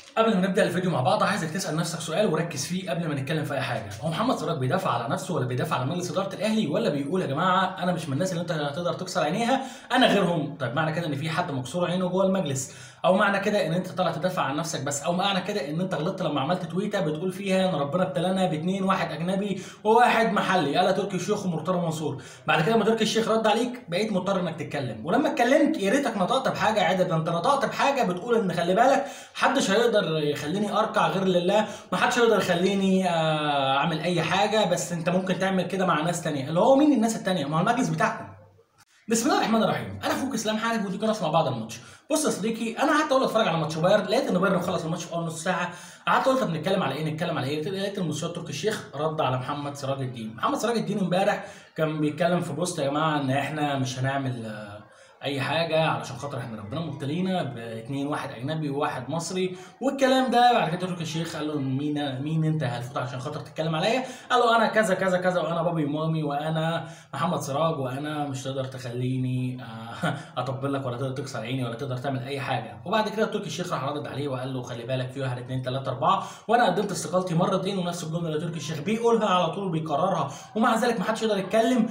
قبل ما نبدا الفيديو مع بعض عايزك تسال نفسك سؤال وركز فيه قبل ما نتكلم في اي حاجه هو محمد سراج بيدافع على نفسه ولا بيدافع على مجلس اداره الاهلي ولا بيقول يا جماعه انا مش من الناس اللي انت هتقدر تكسر عينيها انا غيرهم طيب معنى كده ان في حد مكسور عينه جوه المجلس او معنى كده ان انت طالع تدافع عن نفسك بس او معنى كده ان انت غلطت لما عملت تويته بتقول فيها ان ربنا ابتلانا باثنين واحد اجنبي وواحد محلي قال تركي الشيخ ومرتضى منصور بعد كده لما تركي الشيخ رد عليك بقيت مضطر انك تتكلم ولما اتكلمت يا ريتك نطقت بحاجه عدل ده انت نطقت بحاجه بتقول ان خلي بالك محدش هيقدر يخليني اركع غير لله محدش هيقدر يخليني آه، اعمل اي حاجه بس انت ممكن تعمل كده مع ناس تانية اللي هو مين الناس التانية ما هو المجلس بتاعكم بسم الله الرحمن الرحيم انا اخوك اسلام حارب ودي قناه مع بعض الماتش بص يا صديقي انا قعدت اقول اتفرج على ماتش بايرن لقيت ان بايرن خلص الماتش في اول نص ساعه قعدت قلت طب نتكلم على ايه نتكلم على ايه لقيت المستشار تركي الشيخ رد على محمد سراج الدين محمد سراج الدين امبارح كان بيتكلم في بوست يا جماعه ان احنا مش هنعمل آه، اي حاجه علشان خاطر احنا ربنا مبتلينا باثنين واحد اجنبي وواحد مصري والكلام ده بعد كده تركي الشيخ قال له مين مين انت هتفوت عشان خاطر تتكلم عليا قال له انا كذا كذا كذا وانا بابي ومامي وانا محمد سراج وانا مش تقدر تخليني آه، اطبل لك ولا تقدر تكسر عيني ولا تقدر تعمل اي حاجه وبعد كده تركي الشيخ راح رد عليه وقال له خلي بالك في واحد اثنين ثلاثه اربعه وانا قدمت استقالتي مرتين ونفس الجمله اللي تركي الشيخ بيقولها على طول بيكررها ومع ذلك ما حدش يقدر يتكلم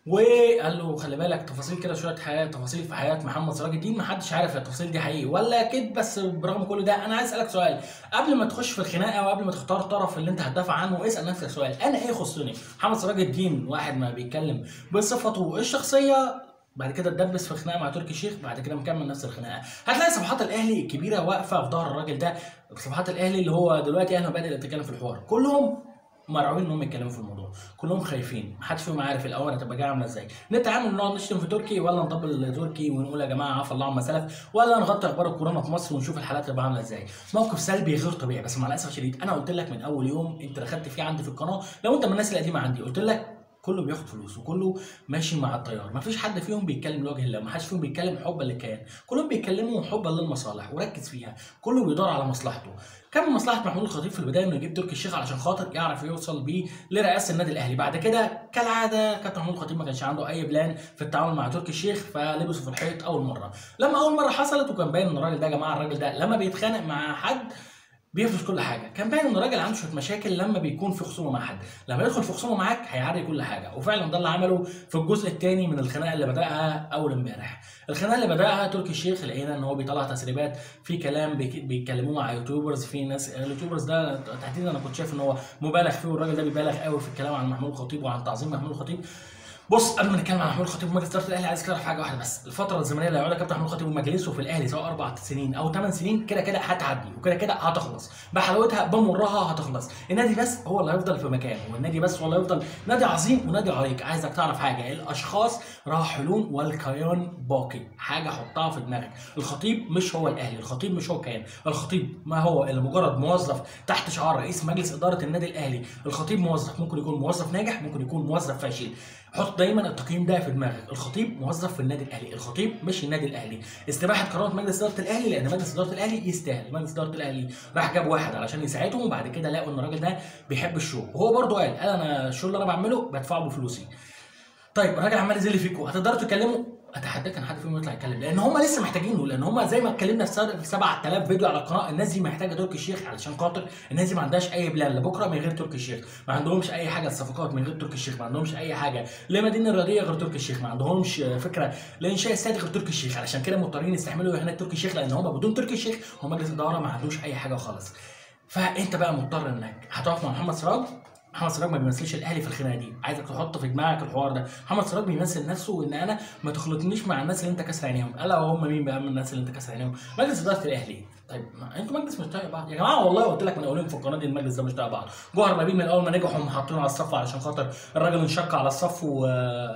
وقال له خلي بالك تفاصيل كده شويه حياه تفاصيل في حياه محمد سراج الدين ما حدش عارف هي التفاصيل دي حقيقي ولا كده بس برغم كل ده انا عايز اسالك سؤال قبل ما تخش في الخناقه وقبل ما تختار طرف اللي انت هتدافع عنه اسال نفسك سؤال انا ايه يخصني محمد سراج الدين واحد ما بيتكلم بصفته الشخصيه بعد كده اتدبس في خناقه مع تركي الشيخ بعد كده مكمل نفس الخناقه هتلاقي صفحات الاهلي الكبيره واقفه في ظهر الراجل ده صفحات الاهلي اللي هو دلوقتي اهلا بادئ تتكلم في الحوار كلهم مرعوبين انهم يتكلموا في الموضوع كلهم خايفين محدش فيهم عارف الاول هتبقى جايه عامله ازاي نتعامل نقعد نشتم في تركي ولا نطبل تركي ونقول يا جماعه عفى الله عما سلف ولا نغطي اخبار الكورونا في مصر ونشوف الحالات هتبقى عامله ازاي موقف سلبي غير طبيعي بس مع الاسف الشديد انا قلت لك من اول يوم انت دخلت فيه عندي في القناه لو انت من الناس القديمه عندي قلت لك كله بياخد فلوس وكله ماشي مع التيار مفيش حد فيهم بيتكلم لوجه الله محدش فيهم بيتكلم حبا للكيان كلهم بيتكلموا حبا للمصالح وركز فيها كله بيدور على مصلحته كان من مصلحه محمود الخطيب في البدايه انه يجيب تركي الشيخ علشان خاطر يعرف يوصل بيه لرئاسه النادي الاهلي بعد كده كالعاده كابتن محمود الخطيب ما كانش عنده اي بلان في التعامل مع تركي الشيخ فلبسوا في الحيط اول مره لما اول مره حصلت وكان باين ان الراجل ده يا جماعه الراجل ده لما بيتخانق مع حد بيفرش كل حاجه كان باين ان الراجل عنده شويه مشاكل لما بيكون في خصومه مع حد لما يدخل في خصومه معاك هيعري كل حاجه وفعلا ده اللي عمله في الجزء الثاني من الخناقه اللي بداها اول امبارح الخناقه اللي بداها تركي الشيخ لقينا ان هو بيطلع تسريبات في كلام بيك- بيتكلموه مع يوتيوبرز في ناس اليوتيوبرز ده تحديدا انا كنت شايف ان هو مبالغ فيه والراجل ده بيبالغ قوي في الكلام عن محمود الخطيب وعن تعظيم محمود الخطيب بص قبل ما نتكلم عن محمود الخطيب ومجلس اداره الاهلي عايز تعرف حاجه واحده بس الفتره الزمنيه اللي هيقعدها كابتن محمود الخطيب ومجلسه في الاهلي سواء اربع سنين او ثمان سنين كده كده هتعدي وكده كده هتخلص بحلاوتها بمرها هتخلص النادي بس هو اللي هيفضل في مكانه والنادي بس هو اللي هيفضل نادي عظيم ونادي عريق عايزك تعرف حاجه الاشخاص راحلون والكيان باقي حاجه حطها في دماغك الخطيب مش هو الاهلي الخطيب مش هو كيان الخطيب ما هو الا مجرد موظف تحت شعار رئيس مجلس اداره النادي الاهلي الخطيب موظف ممكن يكون موظف ناجح ممكن يكون موظف فاشل حط دايما التقييم ده في دماغك الخطيب موظف في النادي الاهلي الخطيب مش النادي الاهلي استباحه قرارات مجلس اداره الاهلي لان مجلس اداره الاهلي يستاهل مجلس اداره الاهلي راح جاب واحد علشان يساعدهم وبعد كده لقوا ان الراجل ده بيحب الشو وهو برضه قال قال انا الشو اللي انا بعمله بدفعه بفلوسي طيب الراجل عمال يذل فيكم هتقدروا تتكلموا اتحداك ان حد فيهم يطلع يتكلم لان هم لسه محتاجينه لان هم زي ما اتكلمنا في سبع- في 7000 فيديو على القناه الناس دي محتاجه تركي الشيخ علشان خاطر الناس دي ما عندهاش اي بلان لبكره من غير تركي الشيخ ما عندهمش اي حاجه للصفقات من غير تركي الشيخ ما عندهمش اي حاجه لمدينه الرياضيه غير تركي الشيخ ما عندهمش فكره لانشاء استاد غير تركي الشيخ علشان كده مضطرين يستحملوا هناك تركي الشيخ لان هم بدون تركي الشيخ هم مجلس اداره ما عندوش اي حاجه خالص فانت بقى مضطر انك هتقف مع محمد سراج محمد سراج ما بيمثلش الاهلي في الخناقه دي عايزك تحط في دماغك الحوار ده محمد سراج بيمثل نفسه ان انا ما تخلطنيش مع الناس اللي انت كاسر عينيهم الا وهم مين بقى من الناس اللي انت كاسر عينيهم مجلس اداره الاهلي طيب ما انتوا مجلس مش طايق بعض يا جماعه والله قلت لك من اولين في القناه دي المجلس ده مش طايق بعض جوهر نبيل من اول ما نجحوا هم حاطينه على الصف علشان خاطر الراجل انشق على الصف و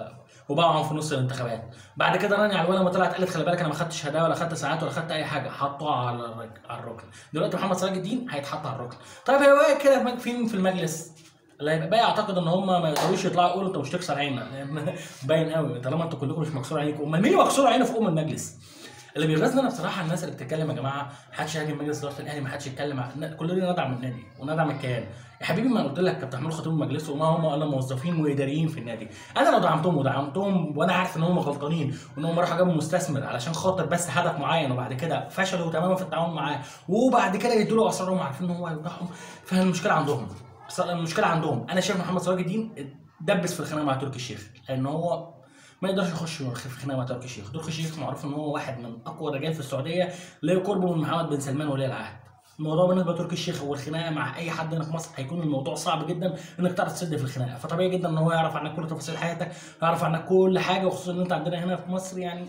وباعهم في نص الانتخابات بعد كده رانيا علوان لما طلعت قالت خلي بالك انا ما خدتش هدايا ولا خدت ساعات ولا خدت اي حاجه حطوها على الرك- على الركن دلوقتي محمد سراج الدين هيتحط على الركن طيب هي واقع كده مج- فين في المجلس اللي هيبقى باقي اعتقد ان هم ما يقدروش يطلعوا يقولوا انت مش تكسر عيننا لان باين قوي طالما انتوا كلكم مش مكسور عينيكم امال مين اللي مكسور عينه في ام المجلس اللي بيغيظني انا بصراحه الناس اللي بتتكلم يا جماعه محدش يهاجم مجلس اداره الاهلي محدش يتكلم عن كلنا ندعم النادي وندعم الكيان يا حبيبي ما أنا قلت لك كابتن محمود خطيب مجلسه وما هم الا موظفين واداريين في النادي انا لو دعمتهم ودعمتهم وانا عارف ان هم غلطانين وان هم راحوا جابوا مستثمر علشان خاطر بس هدف معين وبعد كده فشلوا تماما في التعاون معاه وبعد كده يدوا له اسرارهم عارفين ان هو هيوجعهم فالمشكله عندهم بس المشكله عندهم انا شايف محمد سراج الدين دبس في الخناقه مع تركي الشيخ لان هو ما يقدرش يخش في خناقه مع تركي الشيخ، تركي الشيخ معروف ان هو واحد من اقوى الرجال في السعوديه لا يقرب من محمد بن سلمان ولي العهد. الموضوع بالنسبه لتركي الشيخ والخناقه مع اي حد هنا في مصر هيكون الموضوع صعب جدا انك تعرف تسد في الخناقه، فطبيعي جدا ان هو يعرف عنك كل تفاصيل حياتك، يعرف عنك كل حاجه وخصوصا ان انت عندنا هنا في مصر يعني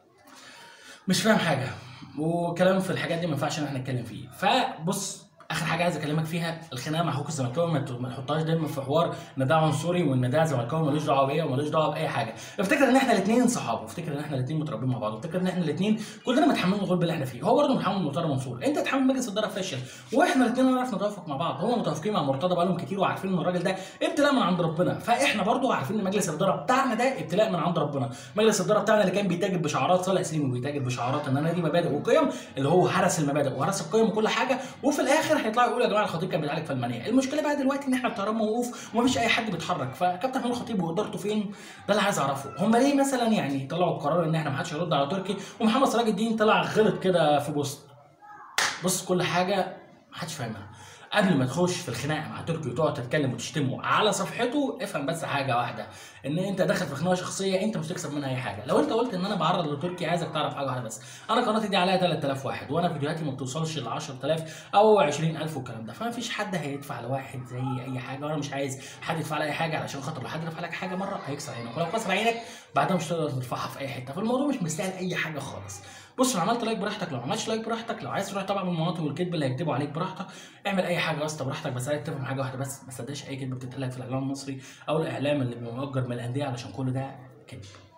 مش فاهم حاجه وكلام في الحاجات دي ما ينفعش ان احنا نتكلم فيه فبص اخر حاجه عايز اكلمك فيها الخناقه مع حقوق الزملكاوي ما ت- ما تحطهاش دايما في حوار ان ده عنصري وان ده زملكاوي ملوش دعوه بيا وملوش دعوه باي حاجه افتكر ان احنا الاثنين صحاب وافتكر ان احنا الاثنين متربيين مع بعض وافتكر ان احنا الاثنين كلنا متحملين الغلب اللي احنا فيه هو برضه متحمل مرتضى منصور انت تحمل مجلس الاداره فاشل واحنا الاثنين نعرف نتوافق مع بعض هم متوافقين مع مرتضى بقالهم كتير وعارفين ان الراجل ده ابتلاء من عند ربنا فاحنا برضه عارفين ان مجلس الاداره بتاعنا ده ابتلاء من عند ربنا مجلس الاداره بتاعنا اللي كان بيتاجر بشعارات صالح سليم وبيتاجر بشعارات ان انا دي مبادئ وقيم اللي هو هرس المبادئ وهرس القيم وكل حاجه وفي الاخر هيطلعوا يقولوا يا جماعه الخطيب كان بيتعالج في المانيا المشكله بقى دلوقتي ان احنا الطيران موقوف ومفيش اي حد بيتحرك فكابتن محمود الخطيب وادارته فين ده اللي عايز اعرفه هم ليه مثلا يعني طلعوا القرار ان احنا ما حدش هيرد على تركي ومحمد سراج الدين طلع غلط كده في بوست بص كل حاجه محدش فاهمها قبل ما تخش في الخناقه مع تركي وتقعد تتكلم وتشتمه على صفحته افهم بس حاجه واحده ان انت داخل في خناقه شخصيه انت مش تكسب منها اي حاجه لو انت قلت ان انا بعرض لتركي عايزك تعرف حاجه واحده بس انا قناتي دي عليها 3000 واحد وانا فيديوهاتي ما بتوصلش ل 10000 او 20000 والكلام ده فما فيش حد هيدفع لواحد زي اي حاجه وانا مش عايز حد يدفع لي اي حاجه علشان خاطر لو حد دفع لك حاجه مره هيكسر عينك ولو كسر عينك بعدها مش هتقدر ترفعها في اي حته فالموضوع مش مستاهل اي حاجه خالص بص لو عملت لايك براحتك لو ما عملتش لايك براحتك لو عايز تروح تبع من المناطق والكذب اللي هيكتبوا عليك براحتك اعمل اي حاجه يا اسطى براحتك بس عايز تفهم حاجه واحده بس ما تصدقش اي كذبه بتتقال لك في الاعلام المصري او الاعلام اللي بيؤجر من الانديه علشان كل ده كذب